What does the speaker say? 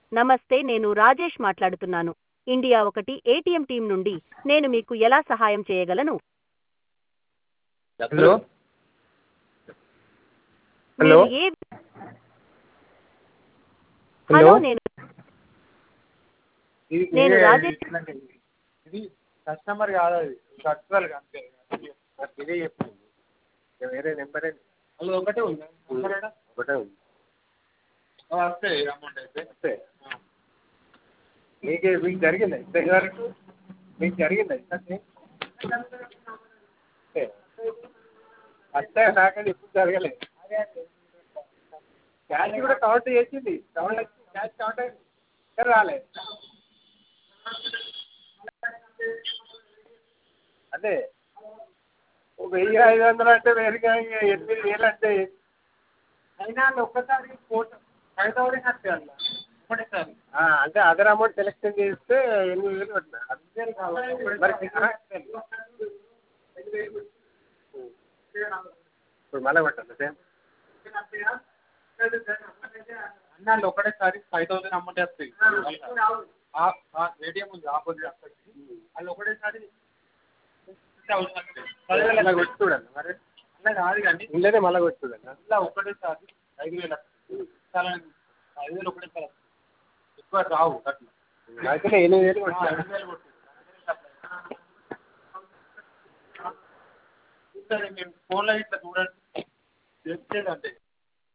నమస్తే నేను రాజేష్ మాట్లాడుతున్నాను ఇండియా ఒకటి ఏటీఎం టీం నుండి నేను మీకు ఎలా సహాయం చేయగలను హలో హలో మీరు ఏ హలో హలో నేను ఇది నేను ఇది- రాజేష్ ఇట్లాంటి ఇది కస్టమర్ కాదు అది వర్చువల్ అంతే నాకు ఇదే చెప్తుంది ఇక వేరే నెంబరే అది ఒకటే ఉంది నెంబర్ ఏడా? ఒకటే ఉంది ఆ, వస్తాయి అమౌంట్ అయితే అంతే మీకు మీకు జరిగిందా ఇంత వరకు మీకు జరిగిందా ఇంత అంతే అంతే నాకండి ఇప్పుడు జరగలేదు క్యాష్ కూడా కౌంట్ చేసింది కౌంట్ క్యాష్ కౌంట్ అయింది ఇంకా రాలే అదే ఓ వెయ్యి ఐదు వందలు అంటే వేరుగా ఎనిమిది వేలు అంటే అయినా వాళ్ళు ఒక్కసారి ఫోర్ ఫైవ్ థౌసండ్ వస్తాయి అట్లా ఒకటేసారి ఆ, అంటే అదర్ అమౌంట్ సెలెక్షన్ చేస్తే ఎనిమిది వేలు పట్టిన అంతే కావాలి మరి ఇప్పుడు మళ్ళీ పట్టాలి సేమ్ అన్నాళ్ళు ఒకటేసారి ఫైవ్ థౌసండ్ అమౌంట్ వస్తాయి ఏటీఎం ఉంది ఆపోజిట్ అక్కడికి వాళ్ళు ఒకటేసారి థౌసండ్ వస్తాయి పదివేల మళ్ళీ కొట్టి చూడండి మరి అలా కాదు కానీ ఇంట్లోనే మళ్ళీ కొట్టి చూడండి ఇలా ఒకటేసారి ఐదు వేలు వస్తాయి. చాలా ఐదు వేలు ఒకటేసారి వస్తాయి. ఎక్కువ రావు అట్లా అయితే ఎనిమిది వేలు ఆ, కొట్టాను ఐదు వేలు కొట్టు. సరే మీరు ఫోన్లో ఇట్లా చూడండి చెప్తే అంటే